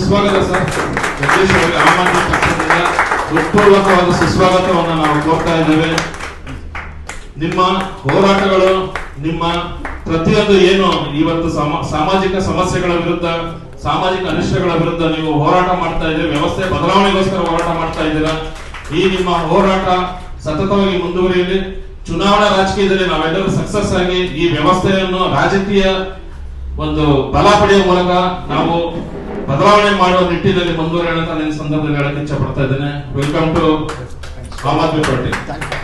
ಸುಸ್ವಾಗತ ಸರ್ ಜಗದೀಶ್ ಅವರಿಗೆ ಆಮ್ ಆದ್ಮಿ ಪಕ್ಷದಿಂದ ಹೃತ್ಪೂರ್ವಕವಾದ ಸುಸ್ವಾಗತವನ್ನು ನಾವು ಕೋರ್ತಾ ಇದ್ದೇವೆ ನಿಮ್ಮ ಹೋರಾಟಗಳು ನಿಮ್ಮ ಪ್ರತಿಯೊಂದು ಏನು ಇವತ್ತು ಸಮ- ಸಾಮಾಜಿಕ ಸಮಸ್ಯೆಗಳ ವಿರುದ್ಧ ಸಾಮಾಜಿಕ ಅನಿಷ್ಟಗಳ ವಿರುದ್ಧ ನೀವು ಹೋರಾಟ ಮಾಡ್ತಾ ಇದ್ದೀರಿ ವ್ಯವಸ್ಥೆ ಬದಲಾವಣೆಗೋಸ್ಕರ ಹೋರಾಟ ಮಾಡ್ತಾ ಇದ್ದೀರಾ ಈ ನಿಮ್ಮ ಹೋರಾಟ ಸತತವಾಗಿ ಮುಂದುವರಿಯಲಿ ಚುನಾವಣಾ ರಾಜಕೀಯದಲ್ಲಿ ನಾವೆಲ್ಲರೂ ಸಕ್ಸಸ್ ಆಗಿ ಈ ವ್ಯವಸ್ಥೆಯನ್ನು ರಾಜಕೀಯ ಒಂದು ಬಲ ಪಡೆಯುವ ಮೂಲಕ ನಾವು ಬದಲಾವಣೆ ಮಾಡುವ ನಿಟ್ಟಿನಲ್ಲಿ ಮುಂದುವರಿಯೋಣ ಅಂತ ನನ್ನ ಸಂದರ್ಭದಲ್ಲಿ ಹೇಳಕ್ಕೆ ಇಚ್ಛೆ ಪಡ್ತಾ ಇದ್ದೇನೆ welcome to Aam Aadmi party